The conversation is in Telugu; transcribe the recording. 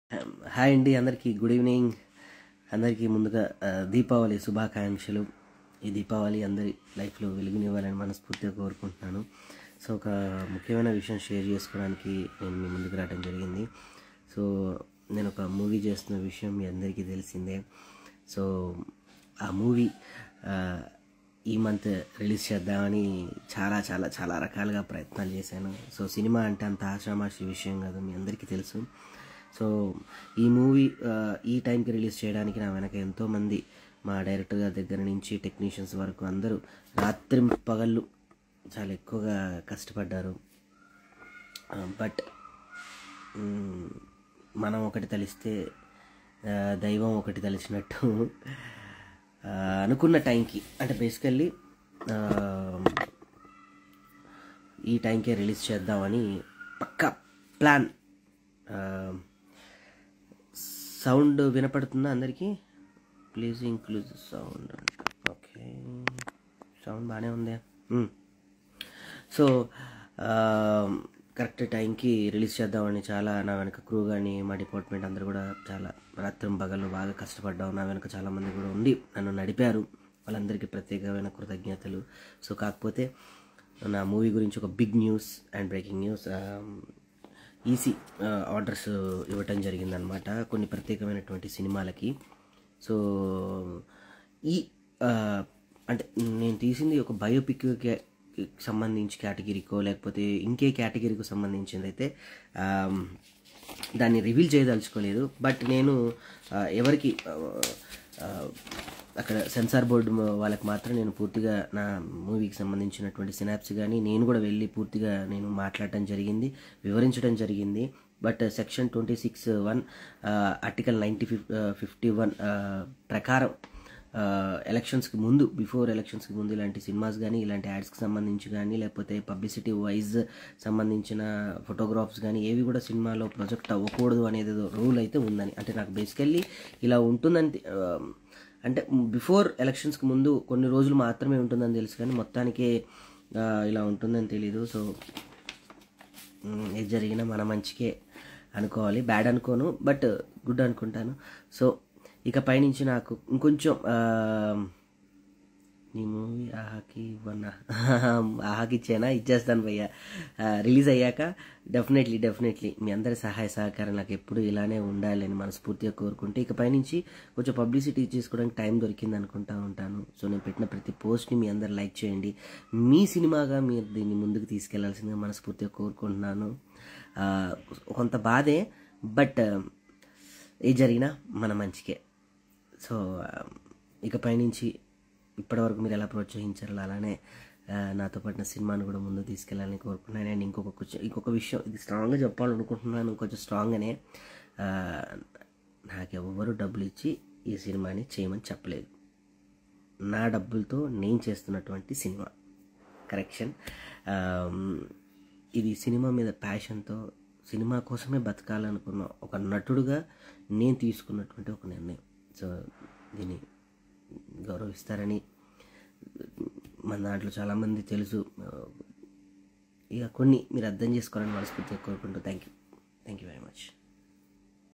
హాయ్ అండి అందరికీ గుడ్ ఈవినింగ్ అందరికీ ముందుగా ఆ, దీపావళి శుభాకాంక్షలు ఈ దీపావళి అందరి లైఫ్లో వెలుగునివ్వాలని మనస్ఫూర్తిగా కోరుకుంటున్నాను సో ఒక ముఖ్యమైన విషయం షేర్ చేసుకోవడానికి నేను మీ ముందుకు రావడం జరిగింది సో నేను ఒక మూవీ చేస్తున్న విషయం మీ అందరికీ తెలిసిందే సో ఆ మూవీ ఈ మంత్ రిలీజ్ చేద్దామని చాలా చాలా చాలా రకాలుగా ప్రయత్నాలు చేశాను సో సినిమా అంటే అంత ఆషామాషి విషయం కాదు మీ అందరికీ తెలుసు సో ఈ మూవీ ఆ, ఈ టైంకి రిలీజ్ చేయడానికి నా వెనక ఎంతోమంది మా డైరెక్టర్ గారి దగ్గర నుంచి టెక్నీషియన్స్ వరకు అందరూ రాత్రి పగళ్ళు చాలా ఎక్కువగా కష్టపడ్డారు బట్ మనం ఒకటి తలిస్తే ఆ, దైవం ఒకటి తలిచినట్టు ఆ, అనుకున్న టైంకి అంటే బేసికల్లీ ఈ టైంకే రిలీజ్ చేద్దామని పక్కా ప్లాన్ సౌండ్ వినపడుతుందా అందరికీ please include sound okay sound బాగానే ఉంది సో కరెక్ట్ టైంకి రిలీజ్ చేద్దామని చాలా నా వెనక క్రూ కానీ మా డిపార్ట్మెంట్ అందరూ కూడా చాలా రాత్రి పగళ్ళు బాగా కష్టపడ్డాం నా వెనక చాలామంది కూడా ఉండి నన్ను నడిపారు వాళ్ళందరికీ ప్రత్యేకమైన కృతజ్ఞతలు సో కాకపోతే నా మూవీ గురించి ఒక big news and breaking news EC orders ఇవ్వటం జరిగిందనమాట కొన్ని ప్రత్యేకమైనటువంటి సినిమాలకి సో ఈ ఆ, అంటే నేను తీసింది ఒక బయోపిక్ సంబంధించి కేటగిరీకో లేకపోతే ఇంకే కేటగిరీకి సంబంధించింది అయితే ఆ, దాన్ని రివీల్ చేయదలుచుకోలేదు బట్ నేను ఆ, ఎవరికి ఆ, ఆ, అక్కడ సెన్సార్ బోర్డు వాళ్ళకి మాత్రం నేను పూర్తిగా నా మూవీకి సంబంధించినటువంటి సినాప్స్ కానీ నేను కూడా వెళ్ళి పూర్తిగా నేను మాట్లాడటం జరిగింది వివరించడం జరిగింది but section twenty six one article ninety ఫిఫ్ ఫిఫ్టీ వన్ ప్రకారం ఎలక్షన్స్కి ముందు బిఫోర్ ఎలక్షన్స్కి ముందు ఇలాంటి సినిమాస్ కానీ ఇలాంటి యాడ్స్కి సంబంధించి కానీ లేకపోతే పబ్లిసిటీ వైజ్ సంబంధించిన ఫోటోగ్రాఫ్స్ కానీ ఏవి కూడా సినిమాలో ప్రొజెక్ట్ అవ్వకూడదు అనేది రూల్ అయితే ఉందని అంటే నాకు బేసికల్లీ ఇలా ఉంటుందని తె- ఆ, అంటే బిఫోర్ ఎలక్షన్స్కి ముందు కొన్ని రోజులు మాత్రమే ఉంటుందని తెలుసు కానీ మొత్తానికే ఆ, ఇలా ఉంటుందని తెలీదు సో మ్, ఏది జరిగినా మన మంచికే అనుకోవాలి బ్యాడ్ అనుకోను బట్ గుడ్ అనుకుంటాను సో ఇక పైనుంచి నాకు ఇంకొంచెం ఆ, నీ మూవీ ఆహాకి ఇవ్వన్నా ఆహాకి ఇచ్చేనా ఇచ్చేస్తాను భయ్య రిలీజ్ అయ్యాక డెఫినెట్లీ డెఫినెట్లీ మీ అందరి సహాయ సహకారం నాకు ఎప్పుడు ఇలానే ఉండాలని మనస్ఫూర్తిగా కోరుకుంటే ఇక పైనుంచి కొంచెం పబ్లిసిటీ చేసుకోవడానికి టైం దొరికింది అనుకుంటా ఉంటాను సో నేను పెట్టిన ప్రతి పోస్ట్ని మీ అందరు లైక్ చేయండి మీ సినిమాగా మీరు దీన్ని ముందుకు తీసుకెళ్లాల్సిందిగా మనస్ఫూర్తిగా కోరుకుంటున్నాను ఆ, కొంత బాధే బట్ ఏ జరిగినా మన మంచికే సో ఆ, ఇకపై నుంచి ఇప్పటివరకు మీరు ఎలా ప్రోత్సహించారో అలానే ఆ, నాతో పాటు నా సినిమాను కూడా ముందు తీసుకెళ్ళాలని కోరుకుంటున్నాను అండ్ ఇంకొక కొంచెం ఇంకొక విషయం ఇది స్ట్రాంగ్గా చెప్పాలనుకుంటున్నాను కొంచెం స్ట్రాంగ్గానే ఆ, నాకెవ్వరు డబ్బులు ఇచ్చి ఈ సినిమాని చేయమని చెప్పలేదు నా డబ్బులతో నేను చేస్తున్నటువంటి సినిమా కరెక్షన్ ఇది సినిమా మీద ప్యాషన్తో సినిమా కోసమే బతకాలనుకున్న ఒక నటుడుగా నేను తీసుకున్నటువంటి ఒక నిర్ణయం సో దీన్ని గౌరవిస్తారని మన దాంట్లో చాలామంది తెలుసు ఇక కొన్ని మీరు అర్థం చేసుకోవాలని మనస్ఫూర్తిగా కోరుకుంటూ thank you thank you very much